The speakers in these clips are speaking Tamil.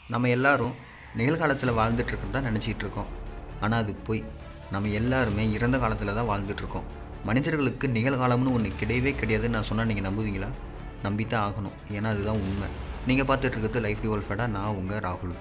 நம்ம எல்லாரும் நிகழ்காலத்தில் வாழ்ந்துட்டு இருக்கிறதா நினச்சிட்டு இருக்கோம் ஆனால் அது பொய் நம்ம எல்லாருமே இறந்த காலத்தில் தான் வாழ்ந்துட்டு இருக்கோம் மனிதர்களுக்கு நிகழ்காலம்னு ஒன்று கிடையவே கிடையாதுன்னு நான் சொன்னால் நீங்கள் நம்புவீங்களா நம்பி தான் ஆகணும் ஏன்னா அதுதான் உண்மை நீங்கள் பார்த்துட்டு இருக்கிறது லைஃப் டிவல்ஃபடாக நான் உங்கள் ராகுல்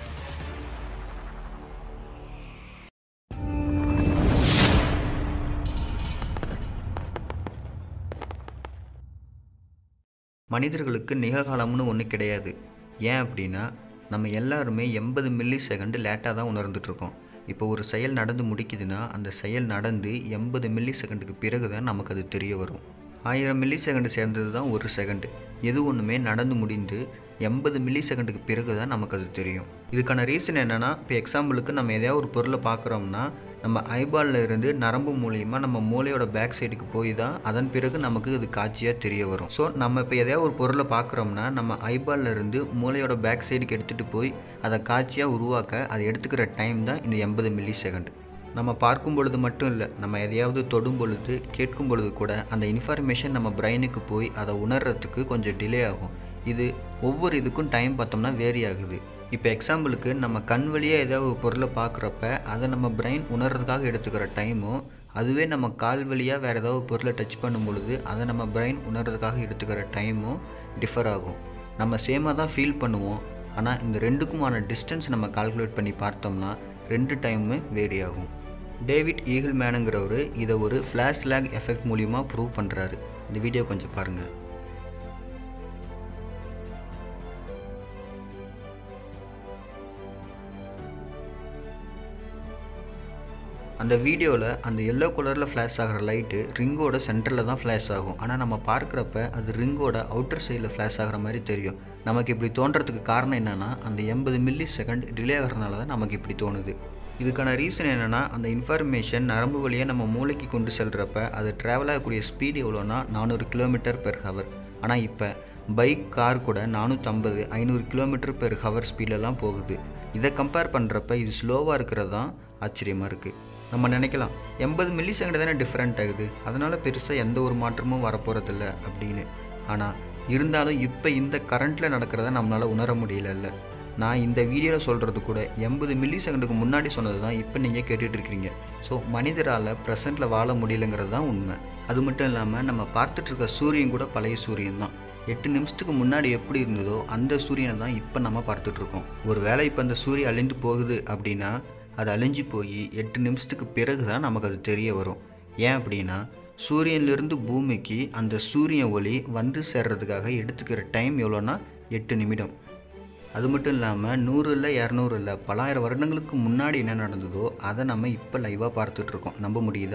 மனிதர்களுக்கு நிகழ்காலம்னு ஒன்று கிடையாது ஏன் அப்படின்னா நம்ம எல்லாருமே எண்பது மில்லி செகண்டு லேட்டாக தான் உணர்ந்துட்டுருக்கோம் இப்போ ஒரு செயல் நடந்து முடிக்குதுன்னா அந்த செயல் நடந்து எண்பது மில்லி செகண்டுக்கு பிறகு தான் நமக்கு அது தெரிய வரும் ஆயிரம் மில்லி செகண்டு சேர்ந்தது தான் ஒரு செகண்டு எது ஒன்றுமே நடந்து முடிந்து எண்பது மில்லி செகண்டுக்கு பிறகு தான் நமக்கு அது தெரியும் இதுக்கான ரீசன் என்னென்னா இப்போ எக்ஸாம்பிளுக்கு நம்ம எதையாவது ஒரு பொருளை பார்க்குறோம்னா நம்ம ஐபாலில் இருந்து நரம்பு மூலியமாக நம்ம மூளையோட பேக் சைடுக்கு போய் தான் அதன் பிறகு நமக்கு அது காட்சியாக தெரிய வரும் ஸோ நம்ம இப்போ எதையாவது ஒரு பொருளை பார்க்குறோம்னா நம்ம ஐபாலில் இருந்து மூளையோட பேக் சைடுக்கு எடுத்துகிட்டு போய் அதை காட்சியாக உருவாக்க அது எடுத்துக்கிற டைம் தான் இந்த எண்பது மில்லி செகண்ட் நம்ம பார்க்கும் பொழுது மட்டும் இல்லை நம்ம எதையாவது தொடும் பொழுது கேட்கும் பொழுது கூட அந்த இன்ஃபர்மேஷன் நம்ம பிரெயினுக்கு போய் அதை உணர்றதுக்கு கொஞ்சம் டிலே ஆகும் இது ஒவ்வொரு இதுக்கும் டைம் பார்த்தோம்னா வேரி ஆகுது இப்போ எக்ஸாம்பிளுக்கு நம்ம கண் வழியாக ஏதாவது ஒரு பொருளை பார்க்குறப்ப அதை நம்ம பிரெயின் உணர்றதுக்காக எடுத்துக்கிற டைமும் அதுவே நம்ம கால் வழியாக வேறு ஏதாவது ஒரு பொருளை டச் பண்ணும் பொழுது அதை நம்ம பிரெயின் உணர்றதுக்காக எடுத்துக்கிற டைமும் டிஃபர் ஆகும் நம்ம சேமாக தான் ஃபீல் பண்ணுவோம் ஆனால் இந்த ரெண்டுக்குமான டிஸ்டன்ஸ் நம்ம கால்குலேட் பண்ணி பார்த்தோம்னா ரெண்டு டைமுமே வேரி ஆகும் டேவிட் ஈகிள் மேனுங்கிறவர் இதை ஒரு ஃப்ளாஷ் லேக் எஃபெக்ட் மூலியமாக ப்ரூவ் பண்ணுறாரு இந்த வீடியோ கொஞ்சம் பாருங்கள் அந்த வீடியோவில் அந்த எல்லோ கலரில் ஃப்ளாஷ் ஆகிற லைட்டு ரிங்கோட சென்டரில் தான் ஃப்ளாஷ் ஆகும் ஆனால் நம்ம பார்க்குறப்ப அது ரிங்கோட அவுட்டர் சைடில் ஃப்ளாஷ் ஆகிற மாதிரி தெரியும் நமக்கு இப்படி தோன்றதுக்கு காரணம் என்னென்னா அந்த எண்பது மில்லி செகண்ட் டிலே ஆகிறதுனால தான் நமக்கு இப்படி தோணுது இதுக்கான ரீசன் என்னென்னா அந்த இன்ஃபர்மேஷன் நரம்பு வழியாக நம்ம மூளைக்கு கொண்டு செல்கிறப்ப அது ட்ராவல் ஆகக்கூடிய ஸ்பீடு எவ்வளோனா நானூறு கிலோமீட்டர் பெர் ஹவர் ஆனால் இப்போ பைக் கார் கூட நானூற்றம்பது ஐநூறு கிலோமீட்டர் பெர் ஹவர் ஸ்பீட்லலாம் போகுது இதை கம்பேர் பண்ணுறப்ப இது ஸ்லோவாக இருக்கிறது தான் ஆச்சரியமாக இருக்குது நம்ம நினைக்கலாம் எண்பது மில்லி செகண்ட் தானே டிஃப்ரெண்ட் ஆகுது அதனால் பெருசாக எந்த ஒரு மாற்றமும் வரப்போகிறதில்ல அப்படின்னு ஆனால் இருந்தாலும் இப்போ இந்த கரண்ட்டில் நடக்கிறத நம்மளால் உணர முடியலல்ல நான் இந்த வீடியோவில் சொல்கிறது கூட எண்பது மில்லி செகண்டுக்கு முன்னாடி சொன்னது தான் இப்போ நீங்கள் கேட்டுட்ருக்கீங்க ஸோ மனிதரால் ப்ரெசண்ட்டில் வாழ முடியலங்கிறது தான் உண்மை அது மட்டும் இல்லாமல் நம்ம பார்த்துட்ருக்க சூரியன் கூட பழைய சூரியன் தான் எட்டு நிமிஷத்துக்கு முன்னாடி எப்படி இருந்ததோ அந்த சூரியனை தான் இப்போ நம்ம பார்த்துட்ருக்கோம் ஒரு வேளை இப்போ அந்த சூரியன் அழிந்து போகுது அப்படின்னா அது அழிஞ்சு போய் எட்டு நிமிஷத்துக்கு பிறகு தான் நமக்கு அது தெரிய வரும் ஏன் அப்படின்னா சூரியன்லேருந்து பூமிக்கு அந்த சூரிய ஒளி வந்து சேர்றதுக்காக எடுத்துக்கிற டைம் எவ்வளோன்னா எட்டு நிமிடம் அது மட்டும் இல்லாமல் நூறு இல்லை இரநூறு இல்லை பலாயிரம் வருடங்களுக்கு முன்னாடி என்ன நடந்ததோ அதை நம்ம இப்போ லைவாக பார்த்துட்ருக்கோம் நம்ப முடியுதா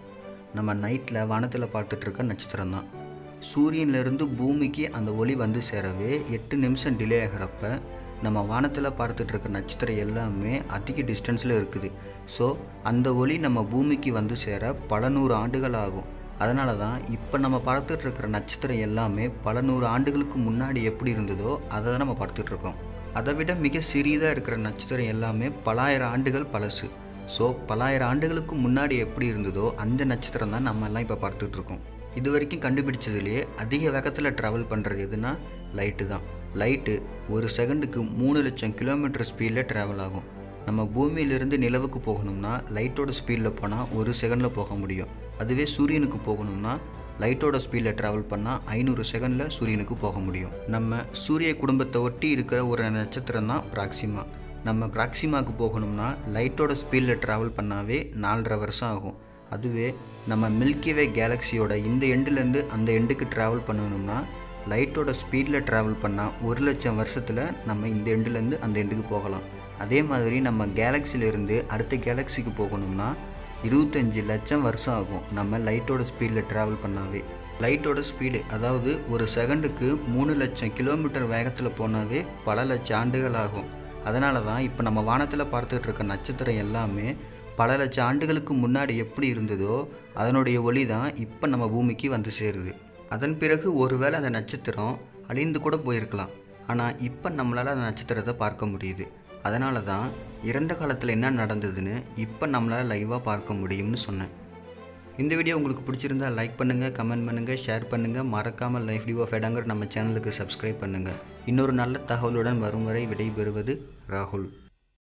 நம்ம நைட்டில் வானத்தில் பார்த்துட்ருக்க நட்சத்திரம் தான் சூரியன்லேருந்து பூமிக்கு அந்த ஒளி வந்து சேரவே எட்டு நிமிஷம் டிலே ஆகிறப்ப நம்ம வானத்தில் பார்த்துட்ருக்க நட்சத்திரம் எல்லாமே அதிக டிஸ்டன்ஸில் இருக்குது ஸோ அந்த ஒளி நம்ம பூமிக்கு வந்து சேர பல நூறு ஆண்டுகள் ஆகும் அதனால தான் இப்போ நம்ம பார்த்துட்டு இருக்கிற நட்சத்திரம் எல்லாமே பல நூறு ஆண்டுகளுக்கு முன்னாடி எப்படி இருந்ததோ அதை தான் நம்ம பார்த்துட்ருக்கோம் அதை விட மிக சிறியதாக இருக்கிற நட்சத்திரம் எல்லாமே பலாயிரம் ஆண்டுகள் பழசு ஸோ பலாயிரம் ஆண்டுகளுக்கு முன்னாடி எப்படி இருந்ததோ அந்த நட்சத்திரம் தான் நம்ம எல்லாம் இப்போ பார்த்துட்ருக்கோம் இது வரைக்கும் கண்டுபிடிச்சதுலேயே அதிக வேகத்தில் ட்ராவல் பண்ணுறது எதுனா லைட்டு தான் லைட்டு ஒரு செகண்டுக்கு மூணு லட்சம் கிலோமீட்டர் ஸ்பீடில் ட்ராவல் ஆகும் நம்ம பூமியிலிருந்து நிலவுக்கு போகணும்னா லைட்டோட ஸ்பீடில் போனால் ஒரு செகண்டில் போக முடியும் அதுவே சூரியனுக்கு போகணும்னா லைட்டோட ஸ்பீடில் ட்ராவல் பண்ணால் ஐநூறு செகண்டில் சூரியனுக்கு போக முடியும் நம்ம சூரிய குடும்பத்தை ஒட்டி இருக்கிற ஒரு நட்சத்திரம் தான் ப்ராக்சிமா நம்ம ப்ராக்சிமாவுக்கு போகணும்னா லைட்டோட ஸ்பீடில் ட்ராவல் பண்ணாவே நாலரை வருஷம் ஆகும் அதுவே நம்ம மில்கிவே கேலக்ஸியோட இந்த எண்டுலேருந்து அந்த எண்டுக்கு ட்ராவல் பண்ணணும்னா லைட்டோட ஸ்பீடில் ட்ராவல் பண்ணால் ஒரு லட்சம் வருஷத்தில் நம்ம இந்த எண்டுலேருந்து அந்த எண்டுக்கு போகலாம் அதே மாதிரி நம்ம கேலக்ஸிலேருந்து அடுத்த கேலக்ஸிக்கு போகணும்னா இருபத்தஞ்சி லட்சம் வருஷம் ஆகும் நம்ம லைட்டோட ஸ்பீடில் ட்ராவல் பண்ணாவே லைட்டோட ஸ்பீடு அதாவது ஒரு செகண்டுக்கு மூணு லட்சம் கிலோமீட்டர் வேகத்தில் போனாவே பல லட்சம் ஆண்டுகள் ஆகும் அதனால தான் இப்போ நம்ம வானத்தில் பார்த்துட்டு இருக்க நட்சத்திரம் எல்லாமே பல லட்சம் ஆண்டுகளுக்கு முன்னாடி எப்படி இருந்ததோ அதனுடைய ஒளி தான் இப்போ நம்ம பூமிக்கு வந்து சேருது அதன் பிறகு ஒருவேளை அந்த நட்சத்திரம் அழிந்து கூட போயிருக்கலாம் ஆனால் இப்போ நம்மளால் அந்த நட்சத்திரத்தை பார்க்க முடியுது அதனால தான் இறந்த காலத்தில் என்ன நடந்ததுன்னு இப்போ நம்மளால் லைவாக பார்க்க முடியும்னு சொன்னேன் இந்த வீடியோ உங்களுக்கு பிடிச்சிருந்தா லைக் பண்ணுங்கள் கமெண்ட் பண்ணுங்கள் ஷேர் பண்ணுங்கள் மறக்காமல் லைஃப் டிவோ ஃபெடாங்கிற நம்ம சேனலுக்கு சப்ஸ்கிரைப் பண்ணுங்கள் இன்னொரு நல்ல தகவலுடன் வரும் வரை விடைபெறுவது ராகுல்